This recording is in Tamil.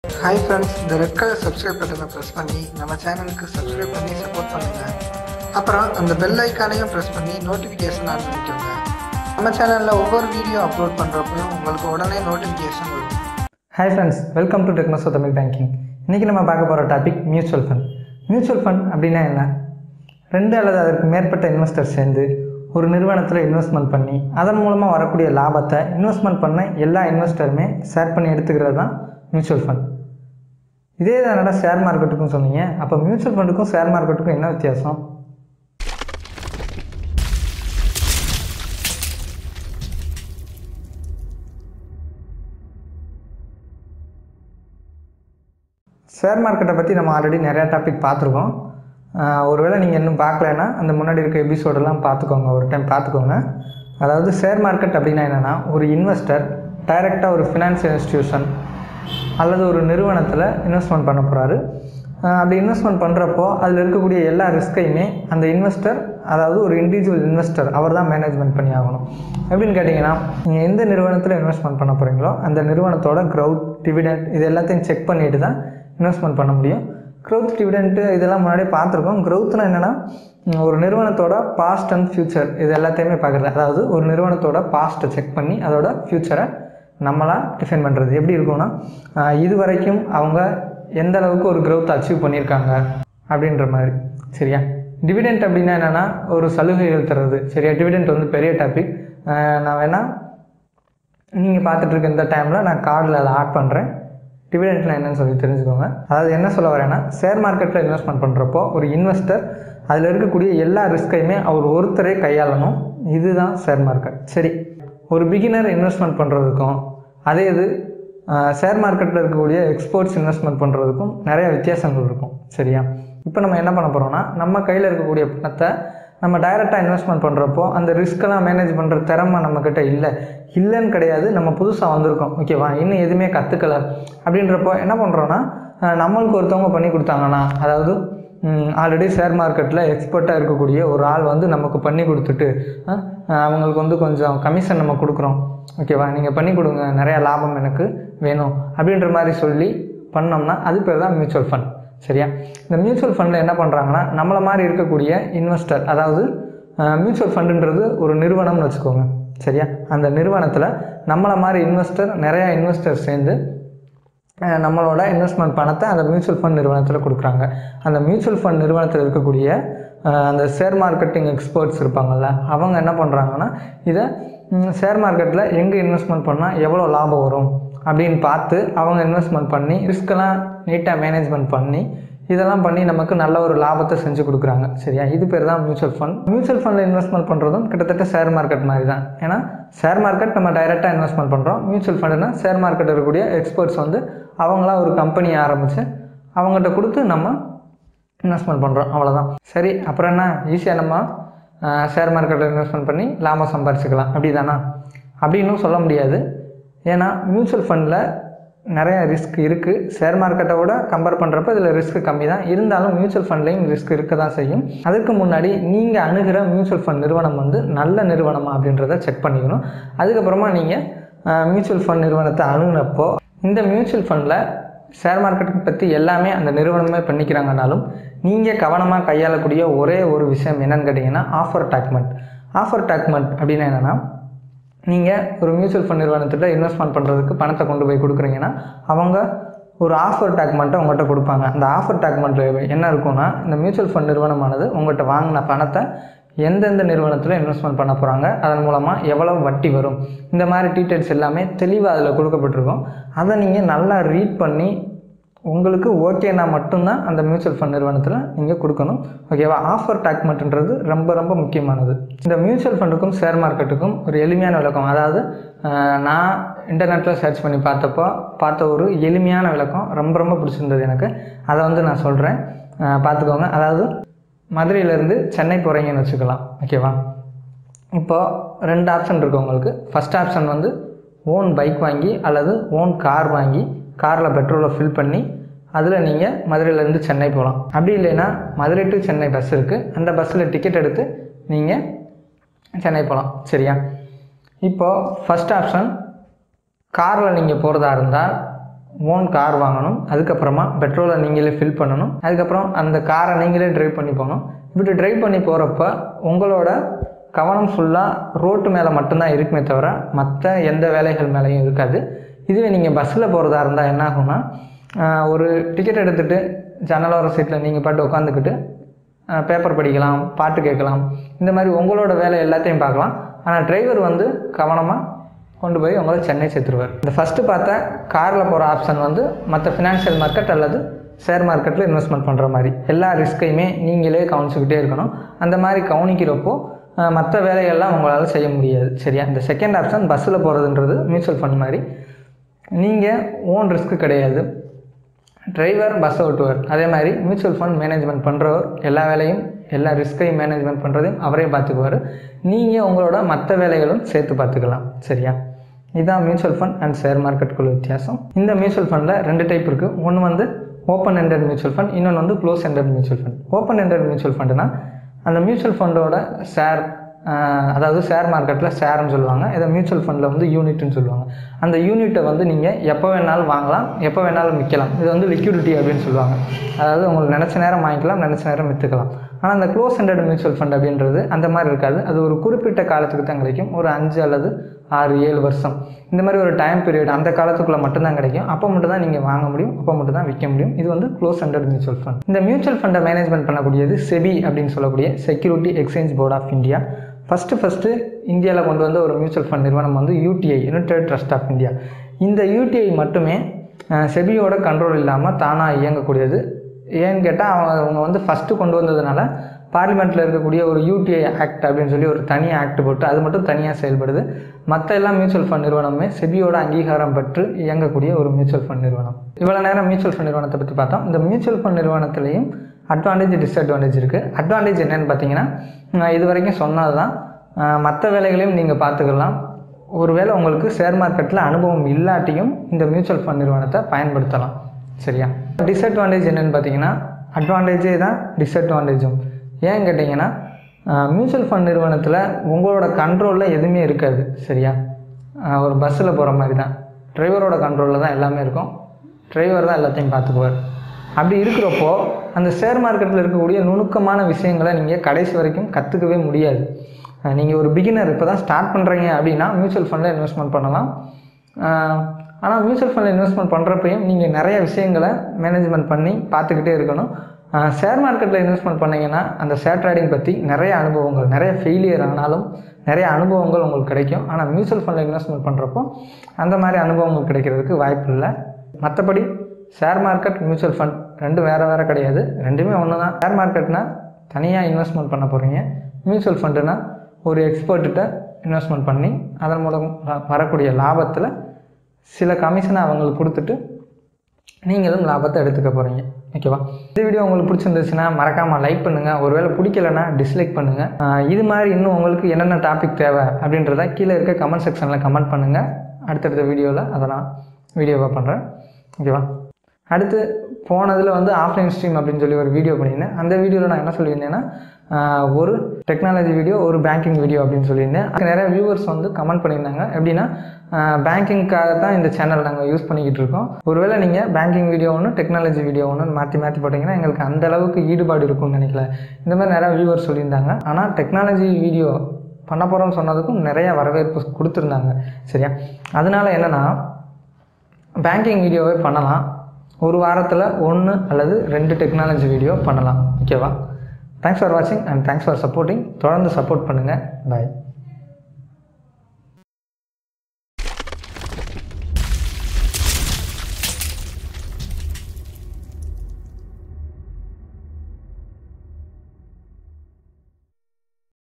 ஹாய் ஃப்ரெண்ட்ஸ் இந்த ரெட் கலர் சப்ஸ்கிரைப் பட்டனை ப்ரெஸ் பண்ணி நம்ம சேனலுக்கு சப்ஸ்கிரைப் பண்ணி சப்போர்ட் பண்ணுங்கள் அப்புறம் அந்த பெல் ஐக்கானையும் ப்ரெஸ் பண்ணி நோட்டிஃபிகேஷன் ஆன் பண்ணிக்கோங்க நம்ம சேனலில் ஒவ்வொரு வீடியோ அப்லோட் பண்ணுறப்பையும் உங்களுக்கு உடனே நோட்டிஃபிகேஷன் வரும் ஹாய் ஃப்ரெண்ட்ஸ் வெல்கம் டு டெக்னோசோ தமிழ் பேங்கிங் இன்றைக்கி நம்ம பார்க்க போகிற topic mutual fund mutual fund அப்படின்னா என்ன ரெண்டு அல்லது அதற்கு மேற்பட்ட இன்வெஸ்டர் சேர்ந்து ஒரு நிறுவனத்தில் இன்வெஸ்ட்மெண்ட் பண்ணி அதன் மூலமாக வரக்கூடிய லாபத்தை இன்வெஸ்ட்மெண்ட் பண்ண எல்லா இன்வெஸ்டருமே ஷேர் பண்ணி எடுத்துக்கிறது தான் மியூச்சுவல் ஃபண்ட் இதே தானடா ஷேர் மார்க்கெட்டுக்கும் சொன்னீங்க அப்போ மியூச்சுவல் ஃபண்டுக்கும் ஷேர் மார்க்கெட்டுக்கும் என்ன வித்தியாசம் ஷேர் மார்க்கெட்டை பற்றி நம்ம ஆல்ரெடி நிறையா டாபிக் பார்த்துருக்கோம் ஆஹ் ஒருவேளை நீங்கள் இன்னும் பார்க்கலன்னா அந்த முன்னாடி இருக்க எபிசோடெல்லாம் பார்த்துக்கோங்க ஒரு டைம் பார்த்துக்கோங்க அதாவது ஷேர் மார்க்கெட் அப்படின்னா என்னென்னா ஒரு இன்வெஸ்டர் டைரெக்டாக ஒரு ஃபினான்ஷியல் இன்ஸ்டியூஷன் அல்லது ஒரு நிறுவனத்தில் இன்வெஸ்ட்மெண்ட் பண்ண போகிறாரு அப்படி இன்வெஸ்ட்மெண்ட் பண்ணுறப்போ அதில் இருக்கக்கூடிய எல்லா ரிஸ்கையுமே அந்த இன்வெஸ்டர் அதாவது ஒரு இண்டிவிஜுவல் இன்வெஸ்டர் அவர் தான் மேனேஜ்மெண்ட் பண்ணி ஆகணும் எப்படின்னு கேட்டிங்கன்னா நீங்கள் எந்த நிறுவனத்தில் இன்வெஸ்ட்மெண்ட் பண்ண போகிறீங்களோ அந்த நிறுவனத்தோட க்ரௌத் டிவிடெண்ட் இது எல்லாத்தையும் செக் பண்ணிட்டு தான் இன்வெஸ்ட்மெண்ட் பண்ண முடியும் க்ரௌத் டிவிடெண்ட்டு இதெல்லாம் முன்னாடியே பார்த்துருக்கோம் க்ரௌத்னா என்னென்னா ஒரு நிறுவனத்தோட பாஸ்ட் அண்ட் ஃப்யூச்சர் இது எல்லாத்தையுமே பார்க்குறது அதாவது ஒரு நிறுவனத்தோட பாஸ்ட்டை செக் பண்ணி அதோட ஃப்யூச்சரை நம்மளாக டிஃபைன் பண்ணுறது எப்படி இருக்கும்னா ஆஹ் இது வரைக்கும் அவங்க எந்த அளவுக்கு ஒரு growth அச்சீவ் பண்ணியிருக்காங்க அப்படின்ற மாதிரி சரியா டிவிடெண்ட் அப்படின்னா என்னென்னா ஒரு சலுகைகள் தர்றது சரியா டிவிடெண்ட் வந்து பெரிய டாபிக் நான் வேணால் நீங்கள் பார்த்துட்டு இருக்க இந்த டைமில் நான் கார்டில் அதை ஆட் பண்ணுறேன் டிவிடெண்ட்லாம் என்னன்னு சொல்லி தெரிஞ்சுக்கோங்க அதாவது என்ன சொல்ல வரேன்னா ஷேர் மார்க்கெட்டில் இன்வெஸ்ட்மெண்ட் பண்ணுறப்போ ஒரு இன்வெஸ்டர் அதில் இருக்கக்கூடிய எல்லா ரிஸ்கையுமே அவர் ஒருத்தரே கையாளணும் இதுதான் ஷேர் மார்க்கெட் சரி ஒரு பிகினர் இன்வெஸ்ட்மெண்ட் பண்ணுறதுக்கும் அதே இது ஷேர் மார்க்கெட்டில் இருக்கக்கூடிய எக்ஸ்போர்ட்ஸ் இன்வெஸ்ட்மெண்ட் பண்ணுறதுக்கும் நிறைய வித்தியாசங்கள் இருக்கும் சரியா இப்போ நம்ம என்ன பண்ண போகிறோம்னா நம்ம கையில் இருக்கக்கூடிய பணத்தை நம்ம டைரெக்டாக இன்வெஸ்ட்மெண்ட் பண்ணுறப்போ அந்த ரிஸ்க்கெல்லாம் மேனேஜ் பண்ணுற திறமை நம்மக்கிட்ட இல்லை இல்லைன்னு கிடையாது நம்ம புதுசாக வந்திருக்கோம் ஓகேவா இன்னும் எதுவுமே கற்றுக்கல அப்படின்றப்போ என்ன பண்ணுறோன்னா அஹ் நம்மளுக்கு ஒருத்தவங்க பண்ணி கொடுத்தாங்கன்னா அதாவது ஆல்ரெடி ஷேர் மார்க்கெட்டில் எக்ஸ்பர்ட்டாக இருக்கக்கூடிய ஒரு ஆள் வந்து நமக்கு பண்ணி கொடுத்துட்டு அஹ், அவங்களுக்கு வந்து கொஞ்சம் கமிஷன் நம்ம கொடுக்குறோம் ஓகேவா நீங்கள் பண்ணி கொடுங்க நிறையா லாபம் எனக்கு வேணும் அப்படின்ற மாதிரி சொல்லி பண்ணோம்னா அது பேர் தான் மியூச்சுவல் ஃபண்ட் சரியா இந்த மியூச்சுவல் ஃபண்டில் என்ன பண்ணுறாங்கன்னா நம்மளை மாதிரி இருக்கக்கூடிய இன்வெஸ்டர் அதாவது மியூச்சுவல் ஃபண்டுன்றது ஒரு நிறுவனம்னு வச்சுக்கோங்க சரியா அந்த நிறுவனத்தில் நம்மளை மாதிரி இன்வெஸ்டர் நிறையா இன்வெஸ்டர் சேர்ந்து அஹ் நம்மளோட இன்வெஸ்ட்மெண்ட் பணத்தை அந்த மியூச்சுவல் ஃபண்ட் நிறுவனத்தில் கொடுக்குறாங்க அந்த மியூச்சுவல் ஃபண்ட் நிறுவனத்தில் இருக்கக்கூடிய அஹ் அந்த ஷேர் மார்க்கெட்டிங் எக்ஸ்பர்ட்ஸ் இருப்பாங்கள்ல அவங்க என்ன பண்ணுறாங்கன்னா இதை ஷேர் மார்க்கெட்டில் எங்கே இன்வெஸ்ட்மெண்ட் பண்ணால் எவ்வளோ லாபம் வரும் அப்படின்னு பார்த்து அவங்க இன்வெஸ்ட்மெண்ட் பண்ணி ரிஸ்க்கெல்லாம் நீட்டாக மேனேஜ்மெண்ட் பண்ணி இதெல்லாம் பண்ணி நமக்கு நல்ல ஒரு லாபத்தை செஞ்சு கொடுக்குறாங்க சரியா இது பேர் தான் மியூச்சுவல் ஃபண்ட் மியூச்சுவல் ஃபண்டில் இன்வெஸ்ட்மெண்ட் பண்ணுறதும் கிட்டத்தட்ட ஷேர் மார்க்கெட் மாதிரி தான் ஏன்னா ஷேர் மார்க்கெட் நம்ம டைரெக்டாக இன்வெஸ்ட்மெண்ட் பண்ணுறோம் மியூச்சுவல் ஃபண்டுனா ஷேர் மார்க்கெட் இருக்கக்கூடிய எக்ஸ்பர்ட்ஸ் வந்து அவங்களா ஒரு கம்பெனி ஆரம்பித்து அவங்ககிட்ட கொடுத்து நம்ம இன்வெஸ்ட்மெண்ட் பண்ணுறோம் அவ்வளோதான் சரி அப்புறம் என்ன ஈஸியாக நம்ம ஷேர் மார்க்கெட்டில் இன்வெஸ்ட்மெண்ட் பண்ணி லாபம் சம்பாரிச்சுக்கலாம் அப்படி தானா அப்படின்னும் சொல்ல முடியாது ஏன்னா மியூச்சுவல் ஃபண்டில் நிறைய ரிஸ்க் இருக்குது ஷேர் மார்க்கெட்டை விட கம்பேர் பண்ணுறப்ப இதில் ரிஸ்க் கம்மி தான் இருந்தாலும் மியூச்சுவல் ஃபண்ட்லேயும் ரிஸ்க் இருக்க தான் செய்யும் அதுக்கு முன்னாடி நீங்கள் அணுகிற மியூச்சுவல் ஃபண்ட் நிறுவனம் வந்து நல்ல நிறுவனமா அப்படின்றத செக் பண்ணிக்கணும் அதுக்கப்புறமா நீங்கள் மியூச்சுவல் ஃபண்ட் நிறுவனத்தை அணுகுனப்போ இந்த மியூச்சுவல் ஃபண்டில் ஷேர் மார்க்கெட் பற்றி எல்லாமே அந்த நிறுவனமே பண்ணிக்கிறாங்கனாலும் நீங்கள் கவனமாக கையாளக்கூடிய ஒரே ஒரு விஷயம் என்னன்னு கேட்டிங்கன்னா ஆஃபர் டாக்மெண்ட் ஆஃபர் டாக்மெண்ட் அப்படின்னா என்னென்னா நீங்கள் ஒரு மியூச்சுவல் ஃபண்ட் நிறுவனத்தில் இன்வெஸ்ட்மெண்ட் பண்ணுறதுக்கு பணத்தை கொண்டு போய் கொடுக்குறீங்கன்னா அவங்க ஒரு ஆஃபர் டாக்மெண்ட்டை உங்கள்கிட்ட கொடுப்பாங்க அந்த ஆஃபர் டாக்மெண்ட்டில் என்ன இருக்கும்னா இந்த மியூச்சுவல் ஃபண்ட் நிறுவனமானது உங்கள்கிட்ட வாங்கின பணத்தை எந்தெந்த நிறுவனத்தில் இன்வெஸ்ட்மெண்ட் பண்ண போகிறாங்க அதன் மூலமாக எவ்வளவு வட்டி வரும் இந்த மாதிரி டீட்டெயில்ஸ் எல்லாமே தெளிவாக அதில் கொடுக்கப்பட்டிருக்கும் அதை நீங்கள் நல்லா ரீட் பண்ணி உங்களுக்கு ஓகேனா மட்டும்தான் அந்த மியூச்சுவல் ஃபண்ட் நிறுவனத்தில் நீங்கள் கொடுக்கணும் ஓகேவா ஆஃபர் டாக்மெண்ட்ன்றது ரொம்ப ரொம்ப முக்கியமானது இந்த மியூச்சுவல் ஃபண்டுக்கும் ஷேர் மார்க்கெட்டுக்கும் ஒரு எளிமையான விளக்கம் அதாவது அஹ், நான் இன்டர்நெட்டில் சர்ச் பண்ணி பார்த்தப்போ பார்த்த ஒரு எளிமையான விளக்கம் ரொம்ப ரொம்ப பிடிச்சிருந்தது எனக்கு அதை வந்து நான் சொல்கிறேன் பார்த்துக்கோங்க அதாவது மதுரையிலேருந்து சென்னை போகிறீங்கன்னு வச்சுக்கலாம் ஓகேவா இப்போது ரெண்டு ஆப்ஷன் இருக்குது உங்களுக்கு ஃபஸ்ட் ஆப்ஷன் வந்து ஓன் பைக் வாங்கி அல்லது ஓன் கார் வாங்கி காரில் பெட்ரோலை ஃபில் பண்ணி அதில் நீங்கள் மதுரையிலேருந்து சென்னை போகலாம் அப்படி இல்லைன்னா மதுரை டு சென்னை பஸ் இருக்குது அந்த பஸ்ஸில் டிக்கெட் எடுத்து நீங்கள் சென்னை போகலாம் சரியா இப்போது ஃபஸ்ட் ஆப்ஷன் காரில் நீங்கள் போகிறதா இருந்தால் ஓன் கார் வாங்கணும் அதுக்கப்புறமா பெட்ரோலை நீங்களே ஃபில் பண்ணணும் அதுக்கப்புறம் அந்த காரை நீங்களே ட்ரைவ் பண்ணி போகணும் இப்படி ட்ரைவ் பண்ணி போகிறப்ப உங்களோட கவனம் ஃபுல்லாக ரோட்டு மேலே மட்டும்தான் இருக்குமே தவிர மற்ற எந்த வேலைகள் மேலேயும் இருக்காது இதுவே நீங்கள் பஸ்ஸில் போகிறதா இருந்தால் என்ன ஆகும்னா ஆஹ் ஒரு டிக்கெட் எடுத்துகிட்டு ஜன்னலோர சீட்டில் நீங்கள் பாட்டு உட்காந்துக்கிட்டு பேப்பர் படிக்கலாம் பாட்டு கேட்கலாம் இந்த மாதிரி உங்களோட வேலை எல்லாத்தையும் பார்க்கலாம் ஆனால் டிரைவர் வந்து கவனமாக கொண்டு போய் உங்களை சென்னை சேர்த்துருவார் இந்த ஃபஸ்ட்டு பார்த்த காரில் போகிற ஆப்ஷன் வந்து மற்ற ஃபினான்ஷியல் மார்க்கெட் அல்லது ஷேர் மார்க்கெட்டில் இன்வெஸ்ட்மெண்ட் பண்ணுற மாதிரி எல்லா ரிஸ்க்கையுமே நீங்களே கவனிச்சுக்கிட்டே இருக்கணும் அந்த மாதிரி கவனிக்கிறப்போ மற்ற வேலைகள்லாம் உங்களால் செய்ய முடியாது சரியா இந்த செகண்ட் ஆப்ஷன் பஸ்ஸில் போகிறதுன்றது மியூச்சுவல் ஃபண்ட் மாதிரி நீங்கள் ஓன் ரிஸ்க்கு கிடையாது டிரைவர் பஸ் ஓட்டுவார் அதே மாதிரி மியூச்சுவல் ஃபண்ட் மேனேஜ்மெண்ட் பண்ணுறவர் எல்லா வேலையும் எல்லா ரிஸ்கையும் மேனேஜ்மெண்ட் பண்ணுறதையும் அவரே பார்த்துக்குவார் நீங்கள் உங்களோட மற்ற வேலைகளும் சேர்த்து பார்த்துக்கலாம் சரியா இதுதான் மியூச்சுவல் ஃபண்ட் அண்ட் ஷேர் மார்க்கெட்டுக்குள்ள வித்தியாசம் இந்த மியூச்சுவல் ஃபண்டில் ரெண்டு டைப் இருக்குது ஒன்று வந்து ஓப்பன் எண்டட் மியூச்சுவல் ஃபண்ட் இன்னொன்று வந்து close ended mutual fund open ended mutual ஃபண்டுனா அந்த மியூச்சுவல் ஃபண்டோட ஷேர் அதாவது ஷேர் மார்க்கெட்டில் ஷேர்னு சொல்லுவாங்க இதை மியூச்சுவல் ஃபண்டில் வந்து யூனிட்னு சொல்லுவாங்க அந்த யூனிட்டை வந்து நீங்கள் எப்போ வேணாலும் வாங்கலாம் எப்போ வேணாலும் விற்கலாம் இது வந்து லிக்விடிட்டி அப்படின்னு சொல்லுவாங்க அதாவது உங்களுக்கு நினச்ச நேரம் வாங்கிக்கலாம் நினச்ச நேரம் விற்றுக்கலாம் ஆனால் அந்த க்ளோஸ் எண்டட் மியூச்சுவல் ஃபண்ட் அப்படின்றது அந்த மாதிரி இருக்காது அது ஒரு குறிப்பிட்ட காலத்துக்கு தான் கிடைக்கும் ஒரு அஞ்சு அல்லது ஆறு ஏழு வருஷம் இந்த மாதிரி ஒரு டைம் பீரியட் அந்த காலத்துக்குள்ளே மட்டும்தான் கிடைக்கும் அப்போ மட்டும் தான் நீங்கள் வாங்க முடியும் அப்போ மட்டும் தான் விற்க முடியும் இது வந்து க்ளோஸ் எண்டட் மியூச்சுவல் ஃபண்ட் இந்த மியூச்சுவல் ஃபண்டை மேனேஜ்மெண்ட் பண்ணக்கூடியது செபி அப்படின்னு சொல்லக்கூடிய security exchange board of India first first இந்தியாவில் கொண்டு வந்த ஒரு மியூச்சுவல் ஃபண்ட் நிறுவனம் வந்து UTI united trust of India இந்த யூடிஐ மட்டுமே அஹ், செபியோட கண்ட்ரோல் இல்லாமல் தானாக இயங்கக்கூடியது ஏன்னு கேட்டால் அவங்க அவங்க வந்து ஃபஸ்ட்டு கொண்டு வந்ததுனால பார்லிமெண்ட்டில் இருக்கக்கூடிய ஒரு யூடிஐ ஆக்ட் அப்படின்னு சொல்லி ஒரு தனி ஆக்ட் போட்டு அது மட்டும் தனியாக செயல்படுது மற்ற எல்லா மியூச்சுவல் ஃபண்ட் நிறுவனமே செபியோட அங்கீகாரம் பெற்று இயங்கக்கூடிய ஒரு மியூச்சுவல் ஃபண்ட் நிறுவனம் இவ்வளோ நேரம் மியூச்சுவல் ஃபண்ட் நிறுவனத்தை பற்றி பார்த்தோம் இந்த மியூச்சுவல் ஃபண்ட் நிறுவனத்துலேயும் அட்வான்டேஜ் டிஸ்அட்வான்டேஜ் இருக்குது அட்வான்டேஜ் என்னன்னு பார்த்தீங்கன்னா நான் இது வரைக்கும் சொன்னது தான் மற்ற வேலைகளையும் நீங்கள் பார்த்துக்கலாம் ஒருவேளை உங்களுக்கு ஷேர் மார்க்கெட்டில் அனுபவம் இல்லாட்டியும் இந்த மியூச்சுவல் ஃபண்ட் நிறுவனத்தை பயன்படுத்தலாம் சரியா டிஸ்அட்வான்டேஜ் என்னன்னு பார்த்தீங்கன்னா அட்வான்டேஜே தான் டிஸ்அட்வான்டேஜும் ஏன் கேட்டிங்கன்னா மியூச்சுவல் ஃபண்ட் நிறுவனத்தில் உங்களோட கண்ட்ரோலில் எதுவுமே இருக்காது சரியா ஆஹ் ஒரு பஸ்ஸில் போகிற மாதிரி தான் டிரைவரோட கண்ட்ரோலில் தான் எல்லாமே இருக்கும் டிரைவர் தான் எல்லாத்தையும் பார்த்துக்குவார் அப்படி இருக்கிறப்போ அந்த ஷேர் மார்க்கெட்டில் இருக்கக்கூடிய நுணுக்கமான விஷயங்களை நீங்கள் கடைசி வரைக்கும் கற்றுக்கவே முடியாது நீங்கள் ஒரு பிகினர் இப்போ தான் ஸ்டார்ட் பண்ணுறீங்க அப்படின்னா மியூச்சுவல் ஃபண்டில் இன்வெஸ்ட்மெண்ட் பண்ணலாம் ஆனால் மியூச்சுவல் ஃபண்டில் இன்வெஸ்ட்மெண்ட் பண்ணுறப்பையும் நீங்கள் நிறைய விஷயங்களை மேனேஜ்மெண்ட் பண்ணி பார்த்துக்கிட்டே இருக்கணும் ஷேர் மார்க்கெட்டில் இன்வெஸ்ட்மெண்ட் பண்ணீங்கன்னா அந்த ஷேர் ட்ரேடிங் பற்றி நிறைய அனுபவங்கள் நிறைய ஃபெயிலியர் ஆனாலும் நிறைய அனுபவங்கள் உங்களுக்கு கிடைக்கும் ஆனால் மியூச்சுவல் ஃபண்டில் இன்வெஸ்ட்மெண்ட் பண்ணுறப்போ அந்த மாதிரி அனுபவங்கள் கிடைக்கிறதுக்கு வாய்ப்பு இல்லை மற்றபடி ஷேர் மார்க்கெட் மியூச்சுவல் ஃபண்ட் ரெண்டும் வேறு வேறு கிடையாது ரெண்டுமே ஒன்று தான் ஷேர் மார்க்கெட்னா தனியாக இன்வெஸ்ட்மெண்ட் பண்ண போகிறீங்க மியூச்சுவல் ஃபண்டுனா ஒரு எக்ஸ்பர்ட்டிட்ட இன்வெஸ்ட்மெண்ட் பண்ணி அதன் மூலம் வ- வரக்கூடிய லாபத்தில் சில கமிஷனை அவங்களுக்கு கொடுத்துட்டு நீங்களும் லாபத்தை எடுத்துக்க போகிறீங்க ஓகேவா இந்த வீடியோ உங்களுக்கு பிடிச்சிருந்துச்சுன்னா மறக்காமல் லைக் பண்ணுங்கள் ஒருவேளை பிடிக்கலன்னா டிஸ்லைக் பண்ணுங்கள் இது மாதிரி இன்னும் உங்களுக்கு என்னென்ன டாபிக் தேவை அப்படின்றத கீழே இருக்க கமெண்ட் செக்ஷனில் கமெண்ட் பண்ணுங்கள் அடுத்தடுத்த வீடியோவில் அதை நான் வீடியோவாக பண்ணுறேன் ஓகேவா அடுத்து போனதில் வந்து ஆஃப்லைன் ஸ்ட்ரீம் அப்படின்னு சொல்லி ஒரு வீடியோ பண்ணியிருந்தேன் அந்த வீடியோவில் நான் என்ன சொல்லியிருந்தேன்னா ஆஹ், ஒரு டெக்னாலஜி வீடியோ ஒரு பேங்கிங் வீடியோ அப்படின்னு சொல்லியிருந்தேன் அதுக்கு நிறைய வியூவர்ஸ் வந்து கமெண்ட் பண்ணியிருந்தாங்க எப்படின்னா பேங்கிங்க்காக தான் இந்த சேனல் நாங்கள் யூஸ் பண்ணிக்கிட்டு இருக்கோம் ஒருவேளை நீங்கள் பேங்கிங் வீடியோ ஒன்று டெக்னாலஜி வீடியோ ஒன்று மாற்றி மாற்றி போட்டிங்கன்னா எங்களுக்கு அந்த அளவுக்கு ஈடுபாடு இருக்கும்னு நினைக்கல இந்த மாதிரி நிறைய வியூவர்ஸ் சொல்லியிருந்தாங்க ஆனால் டெக்னாலஜி வீடியோ பண்ண போகிறோம்னு சொன்னதுக்கும் நிறைய வரவேற்பு கொடுத்துருந்தாங்க சரியா அதனால என்னென்னா பேங்கிங் வீடியோவே பண்ணலாம் ஒரு வாரத்தில் ஒன்று அல்லது ரெண்டு டெக்னாலஜி வீடியோ பண்ணலாம் ஓகேவா தேங்க்ஸ் ஃபார் வாட்சிங் அண்ட் தேங்க்ஸ் ஃபார் சப்போர்ட்டிங் தொடர்ந்து சப்போர்ட் பண்ணுங்கள் பாய்